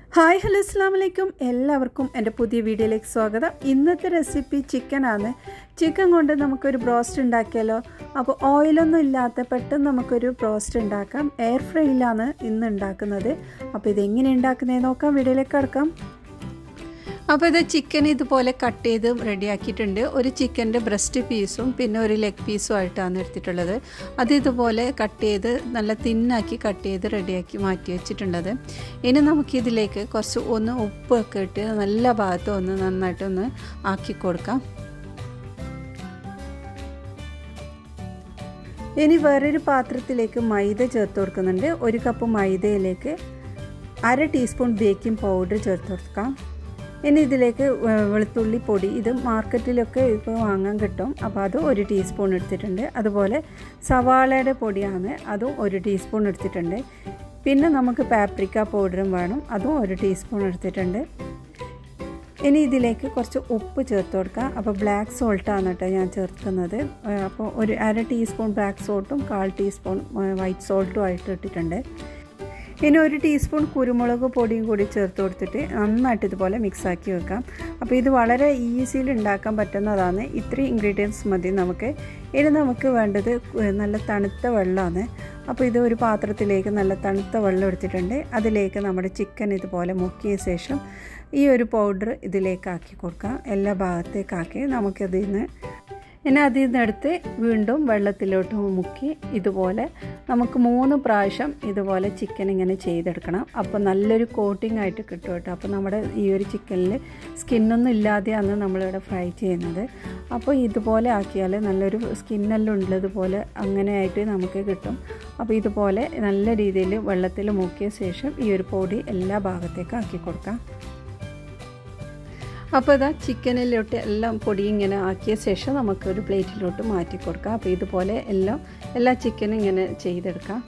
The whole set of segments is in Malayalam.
ഹായ് ഹലോ അസ്സാം വലൈക്കും എല്ലാവർക്കും എൻ്റെ പുതിയ വീഡിയോയിലേക്ക് സ്വാഗതം ഇന്നത്തെ റെസിപ്പി ചിക്കനാണ് ചിക്കൻ കൊണ്ട് നമുക്കൊരു ബ്രോസ്റ്റ് ഉണ്ടാക്കിയാലോ അപ്പോൾ ഓയിലൊന്നും ഇല്ലാത്ത പെട്ടെന്ന് നമുക്കൊരു ബ്രോസ്റ്റ് ഉണ്ടാക്കാം എയർ ഫ്രൈയിലാണ് ഇന്ന് ഉണ്ടാക്കുന്നത് അപ്പോൾ ഇതെങ്ങനെ ഉണ്ടാക്കുന്നത് നോക്കാം വീഡിയോയിലേക്ക് കിടക്കാം അപ്പോൾ ഇത് ചിക്കൻ ഇതുപോലെ കട്ട് ചെയ്ത് റെഡിയാക്കിയിട്ടുണ്ട് ഒരു ചിക്കൻ്റെ ബ്രസ്റ്റ് പീസും പിന്നെ ഒരു ലെഗ് പീസും ആയിട്ടാണ് എടുത്തിട്ടുള്ളത് അത് ഇതുപോലെ കട്ട് ചെയ്ത് നല്ല തിന്നാക്കി കട്ട് ചെയ്ത് റെഡിയാക്കി മാറ്റി വെച്ചിട്ടുള്ളത് ഇനി നമുക്കിതിലേക്ക് കുറച്ച് ഒന്ന് ഉപ്പൊക്കെ ഇട്ട് നല്ല ഭാഗത്ത് ഒന്ന് നന്നായിട്ടൊന്ന് ആക്കി കൊടുക്കാം ഇനി വേറൊരു പാത്രത്തിലേക്ക് മൈദ ചേർത്ത് കൊടുക്കുന്നുണ്ട് ഒരു കപ്പ് മൈദയിലേക്ക് അര ടീസ്പൂൺ ബേക്കിംഗ് പൗഡർ ചേർത്ത് കൊടുക്കാം ഇനി ഇതിലേക്ക് വെളുത്തുള്ളി പൊടി ഇത് മാർക്കറ്റിലൊക്കെ ഇപ്പോൾ വാങ്ങാൻ കിട്ടും അപ്പോൾ അത് ഒരു ടീസ്പൂൺ എടുത്തിട്ടുണ്ട് അതുപോലെ സവാളയുടെ പൊടിയാണ് അതും ഒരു ടീസ്പൂൺ എടുത്തിട്ടുണ്ട് പിന്നെ നമുക്ക് പാപ്രിക്ക പൗഡറും വേണം അതും ഒരു ടീസ്പൂൺ എടുത്തിട്ടുണ്ട് ഇനി ഇതിലേക്ക് കുറച്ച് ഉപ്പ് ചേർത്ത് കൊടുക്കാം അപ്പോൾ ബ്ലാക്ക് സോൾട്ടാണ് കേട്ടോ ഞാൻ ചേർക്കുന്നത് അപ്പോൾ ഒരു അര ടീസ്പൂൺ ബ്ലാക്ക് സോൾട്ടും കാൽ ടീസ്പൂൺ വൈറ്റ് സോൾട്ടും ആയിട്ട് ഇട്ടിട്ടുണ്ട് ഇനി ഒരു ടീസ്പൂൺ കുരുമുളക് പൊടിയും കൂടി ചേർത്ത് കൊടുത്തിട്ട് നന്നായിട്ട് ഇതുപോലെ മിക്സാക്കി വെക്കാം അപ്പോൾ ഇത് വളരെ ഈസിയിൽ ഉണ്ടാക്കാൻ പറ്റുന്നതാണ് ഇത്രയും ഇൻഗ്രീഡിയൻസ് മതി നമുക്ക് ഇനി നമുക്ക് വേണ്ടത് നല്ല തണുത്ത വെള്ളമാണ് അപ്പോൾ ഇത് ഒരു പാത്രത്തിലേക്ക് നല്ല തണുത്ത വെള്ളം എടുത്തിട്ടുണ്ട് അതിലേക്ക് നമ്മുടെ ചിക്കൻ ഇതുപോലെ മുക്കിയ ശേഷം ഈ ഒരു പൗഡർ ഇതിലേക്കാക്കി കൊടുക്കാം എല്ലാ ഭാഗത്തേക്കാക്കി നമുക്കതിൽ നിന്ന് ഇനി അതിൽ നിന്നെടുത്ത് വീണ്ടും വെള്ളത്തിലോട്ട് മുക്കി ഇതുപോലെ നമുക്ക് മൂന്ന് പ്രാവശ്യം ഇതുപോലെ ചിക്കൻ ഇങ്ങനെ ചെയ്തെടുക്കണം അപ്പോൾ നല്ലൊരു കോട്ടിംഗ് ആയിട്ട് കിട്ടും കേട്ടോ അപ്പോൾ നമ്മുടെ ഈ ഒരു ചിക്കനിൽ സ്കിന്നൊന്നും ഇല്ലാതെയാണ് നമ്മളിവിടെ ഫ്രൈ ചെയ്യുന്നത് അപ്പോൾ ഇതുപോലെ ആക്കിയാൽ നല്ലൊരു സ്കിന്നെല്ലാം ഉള്ളതുപോലെ അങ്ങനെ ആയിട്ട് നമുക്ക് കിട്ടും അപ്പോൾ ഇതുപോലെ നല്ല രീതിയിൽ വെള്ളത്തിൽ മുക്കിയ ശേഷം ഈ ഒരു പൊടി എല്ലാ ഭാഗത്തേക്കും ആക്കി കൊടുക്കാം അപ്പോൾ ഇതാ ചിക്കനിലോട്ട് എല്ലാം പൊടി ഇങ്ങനെ ആക്കിയ ശേഷം നമുക്കൊരു പ്ലേറ്റിലോട്ട് മാറ്റി കൊടുക്കാം അപ്പോൾ ഇതുപോലെ എല്ലാം എല്ലാ ചിക്കനും ഇങ്ങനെ ചെയ്തെടുക്കാം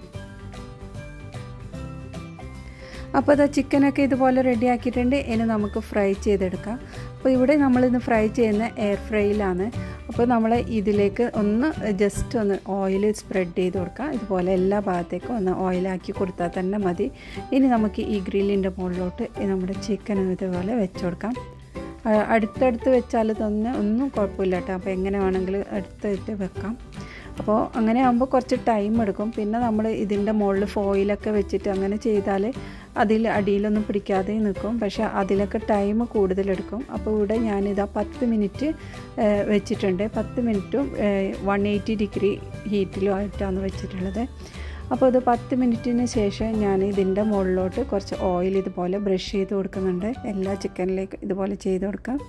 അപ്പോൾ ഇതാ ചിക്കനൊക്കെ ഇതുപോലെ റെഡി ആക്കിയിട്ടുണ്ട് ഇനി നമുക്ക് ഫ്രൈ ചെയ്തെടുക്കാം അപ്പോൾ ഇവിടെ നമ്മളിന്ന് ഫ്രൈ ചെയ്യുന്ന എയർ ഫ്രൈയിലാണ് അപ്പോൾ നമ്മൾ ഇതിലേക്ക് ഒന്ന് ജസ്റ്റ് ഒന്ന് ഓയിൽ സ്പ്രെഡ് ചെയ്ത് കൊടുക്കാം ഇതുപോലെ എല്ലാ ഭാഗത്തേക്കും ഒന്ന് ഓയിലാക്കി കൊടുത്താൽ തന്നെ മതി ഇനി നമുക്ക് ഈ ഗ്രില്ലിൻ്റെ മുകളിലോട്ട് നമ്മുടെ ചിക്കൻ ഇതുപോലെ വെച്ച് കൊടുക്കാം അടുത്തടുത്ത് വെച്ചാൽ തന്നെ ഒന്നും കുഴപ്പമില്ല കേട്ടോ അപ്പോൾ എങ്ങനെ വേണമെങ്കിലും അടുത്തായിട്ട് വെക്കാം അപ്പോൾ അങ്ങനെ ആകുമ്പോൾ കുറച്ച് ടൈം എടുക്കും പിന്നെ നമ്മൾ ഇതിൻ്റെ മുകളിൽ ഫോയിലൊക്കെ വെച്ചിട്ട് അങ്ങനെ ചെയ്താൽ അതിൽ അടിയിലൊന്നും പിടിക്കാതെ നിൽക്കും പക്ഷേ അതിലൊക്കെ ടൈം കൂടുതലെടുക്കും അപ്പോൾ ഇവിടെ ഞാനിതാ പത്ത് മിനിറ്റ് വെച്ചിട്ടുണ്ട് പത്ത് മിനിറ്റും വൺ എയ്റ്റി ഡിഗ്രി ഹീറ്റിലും ആയിട്ടാണ് വെച്ചിട്ടുള്ളത് അപ്പോൾ ഇത് പത്ത് മിനിറ്റിന് ശേഷം ഞാൻ ഇതിൻ്റെ മുകളിലോട്ട് കുറച്ച് ഓയിൽ ഇതുപോലെ ബ്രഷ് ചെയ്ത് കൊടുക്കുന്നുണ്ട് എല്ലാ ചിക്കനിലേക്ക് ഇതുപോലെ ചെയ്ത് കൊടുക്കാം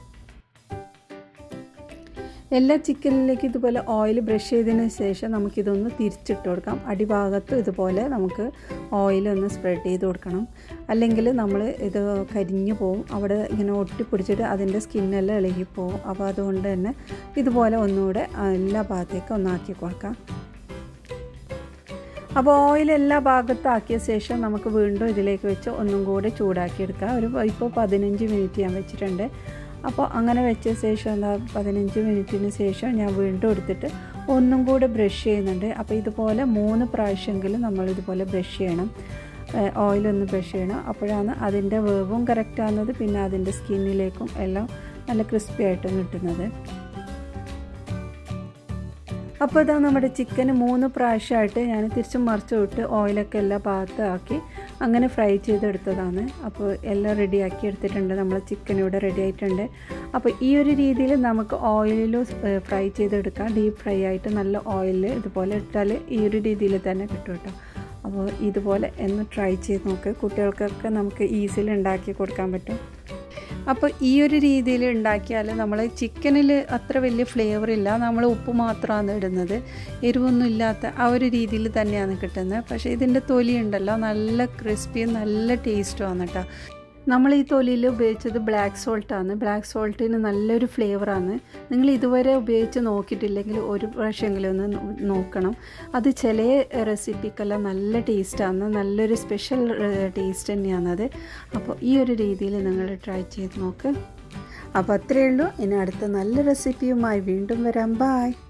എല്ലാ ചിക്കനിലേക്ക് ഇതുപോലെ ഓയിൽ ബ്രഷ് ചെയ്തതിന് ശേഷം നമുക്കിതൊന്ന് തിരിച്ചിട്ട് കൊടുക്കാം അടിഭാഗത്തും ഇതുപോലെ നമുക്ക് ഓയിലൊന്ന് സ്പ്രെഡ് ചെയ്ത് കൊടുക്കണം അല്ലെങ്കിൽ നമ്മൾ ഇത് കരിഞ്ഞു പോവും അവിടെ ഇങ്ങനെ ഒട്ടിപ്പിടിച്ചിട്ട് അതിൻ്റെ സ്കിന്നെല്ലാം ഇളകിപ്പോവും അപ്പോൾ അതുകൊണ്ട് തന്നെ ഇതുപോലെ ഒന്നുകൂടെ എല്ലാ ഭാഗത്തേക്കും ഒന്നാക്കി കൊടുക്കാം അപ്പോൾ ഓയിൽ എല്ലാ ഭാഗത്താക്കിയ ശേഷം നമുക്ക് വീണ്ടും ഇതിലേക്ക് വെച്ച് ഒന്നും കൂടി ചൂടാക്കിയെടുക്കാം ഒരു ഇപ്പോൾ പതിനഞ്ച് മിനിറ്റ് ഞാൻ വെച്ചിട്ടുണ്ട് അപ്പോൾ അങ്ങനെ വെച്ച ശേഷം എന്താ പതിനഞ്ച് മിനിറ്റിന് ശേഷം ഞാൻ വീണ്ടും എടുത്തിട്ട് ഒന്നും കൂടെ ബ്രഷ് ചെയ്യുന്നുണ്ട് അപ്പോൾ ഇതുപോലെ മൂന്ന് പ്രാവശ്യമെങ്കിലും നമ്മൾ ഇതുപോലെ ബ്രഷ് ചെയ്യണം ഓയിലൊന്ന് ബ്രഷ് ചെയ്യണം അപ്പോഴാണ് അതിൻ്റെ വേവും കറക്റ്റ് ആകുന്നത് പിന്നെ അതിൻ്റെ സ്കിന്നിലേക്കും എല്ലാം നല്ല ക്രിസ്പി ആയിട്ടും കിട്ടുന്നത് അപ്പോൾ ഇതാ നമ്മുടെ ചിക്കന് മൂന്ന് പ്രാവശ്യമായിട്ട് ഞാൻ തിരിച്ചും മറിച്ചു വിട്ട് ഓയിലൊക്കെ എല്ലാ ഭാഗത്തും ആക്കി അങ്ങനെ ഫ്രൈ ചെയ്തെടുത്തതാണ് അപ്പോൾ എല്ലാം റെഡിയാക്കി എടുത്തിട്ടുണ്ട് നമ്മൾ ചിക്കൻ ഇവിടെ റെഡി ആയിട്ടുണ്ട് അപ്പോൾ ഈ ഒരു രീതിയിൽ നമുക്ക് ഓയിലിലും ഫ്രൈ ചെയ്തെടുക്കാം ഡീപ്പ് ഫ്രൈ ആയിട്ട് നല്ല ഓയിലിൽ ഇതുപോലെ ഇട്ടാൽ ഈ ഒരു രീതിയിൽ തന്നെ കിട്ടും കേട്ടോ അപ്പോൾ ഇതുപോലെ ഒന്ന് ട്രൈ ചെയ്ത് നോക്ക് കുട്ടികൾക്കൊക്കെ നമുക്ക് ഈസിലി ഉണ്ടാക്കി കൊടുക്കാൻ പറ്റും അപ്പോൾ ഈ ഒരു രീതിയിൽ ഉണ്ടാക്കിയാൽ നമ്മൾ ചിക്കനിൽ അത്ര വലിയ ഫ്ലേവർ ഇല്ല നമ്മൾ ഉപ്പ് മാത്രമാണ് ഇടുന്നത് എരിവൊന്നും ഇല്ലാത്ത ആ ഒരു രീതിയിൽ തന്നെയാണ് കിട്ടുന്നത് പക്ഷേ ഇതിൻ്റെ തൊലി ഉണ്ടല്ലോ നല്ല ക്രിസ്പിയും നല്ല ടേസ്റ്റുമാണ് കേട്ടോ നമ്മൾ ഈ തൊലിയിൽ ഉപയോഗിച്ചത് ബ്ലാക്ക് സോൾട്ടാണ് ബ്ലാക്ക് സോൾട്ടിന് നല്ലൊരു ഫ്ലേവറാണ് നിങ്ങൾ ഇതുവരെ ഉപയോഗിച്ച് നോക്കിയിട്ടില്ലെങ്കിൽ ഒരു പ്രാവശ്യമെങ്കിലും ഒന്ന് നോക്കണം അത് ചില റെസിപ്പിക്കെല്ലാം നല്ല ടേസ്റ്റാണ് നല്ലൊരു സ്പെഷ്യൽ ടേസ്റ്റ് തന്നെയാണത് അപ്പോൾ ഈ ഒരു രീതിയിൽ നിങ്ങൾ ട്രൈ ചെയ്ത് നോക്ക് അപ്പോൾ അത്രയേ ഉള്ളൂ ഇനി അടുത്ത നല്ല റെസിപ്പിയുമായി വീണ്ടും വരാം ബായ്